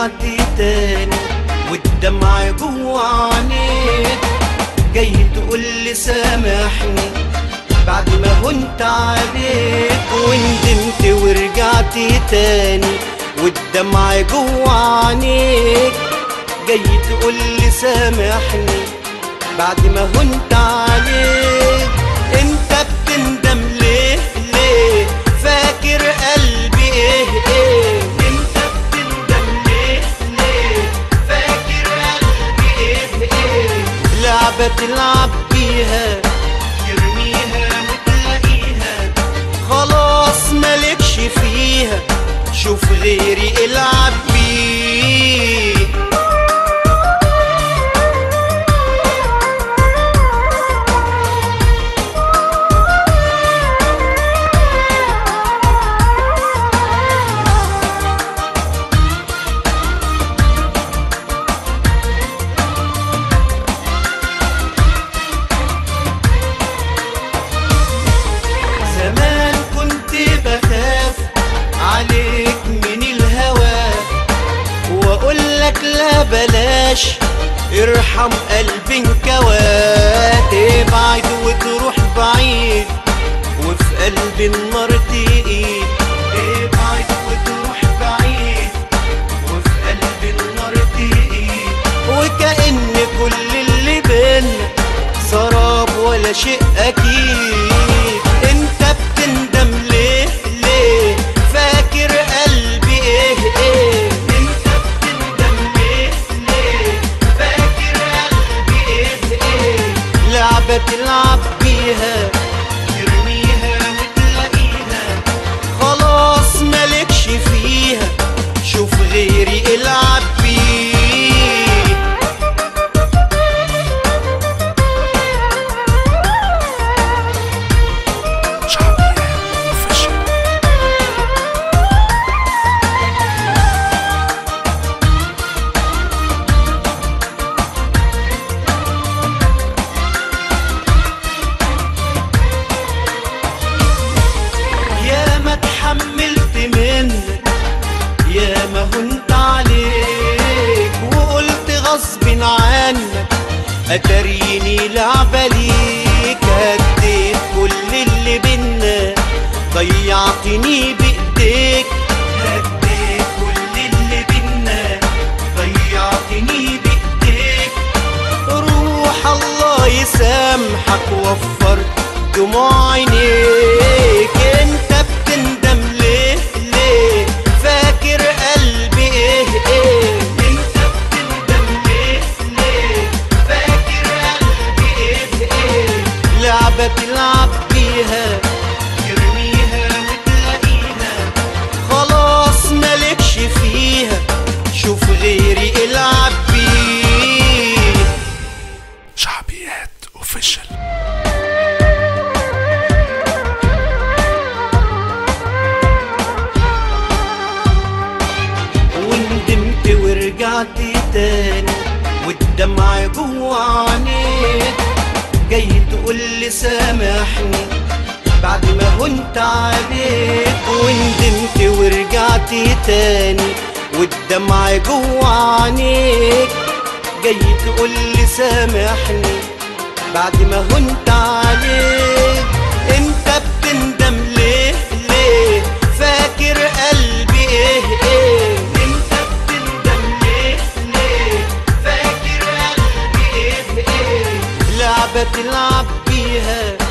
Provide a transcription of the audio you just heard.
ورجعت تاني والدمع جوا عينيك جاي تقول لي سامحني بعد ما هنت عليك وندمت ورجعت تاني والدمع جوا عينيك جاي تقول لي سامحني بعد ما هنت عليك انت بتندم ليه ليه فاكر قلبي ايه ايه انت بتندم ليه ليه فاكر قلبي ايه ايه لعبة تلعب بيها ترميها وتلاقيها خلاص مالكش فيها شوف غيري العب بيه زمان كنت بخاف عليك من الهوى واقول لك لا بلاش ارحم قلبي انكوات ابعد وتروح بعيد وفي قلبي النار تقيل ابعد وتروح بعيد وفي قلبي النار تقيل وكأن كل اللي بينا سراب ولا شيء اكيد انت بتندم ليه ليه فاكر قلبي ايه ايه انت بتندم ليه ليه فاكر قلبي ايه ايه لعبة تلعب بيها ترميها وتلاقيها خلاص مالكش فيها شوف غيري العب بيه شعبيات اوفيشال يا ما اتحملت منك يا ما هنت عليك وقلت غصب عنك اتريني لعبة ليك هديت كل اللي بينا ضيعتني بايديك هديت كل اللي بينا ضيعتني بايديك روح الله يسامحك وفر دموع عينيك انت بتندم ليه ليه فاكر قلبي ايه ايه انت بتندم ليه ليه فاكر قلبي ايه ايه لعبة تلعب بيها ترميها وتلاقيها خلاص مالكش فيها شوف غيري العب بيه شعبيات اوفيشال وندمت ورجعت تاني والدمع جوا عينيك جاي تقول لي سامحني بعد ما هنت عليك وندمت ورجعت تاني والدمع جوا عينيك جاي تقول لي سامحني بعد ما هنت عليك انت بتندم ليه ليه فاكر قلبي ايه ايه انت بتندم ليه ليه فاكر قلبي ايه ايه لعبة تلعب بيها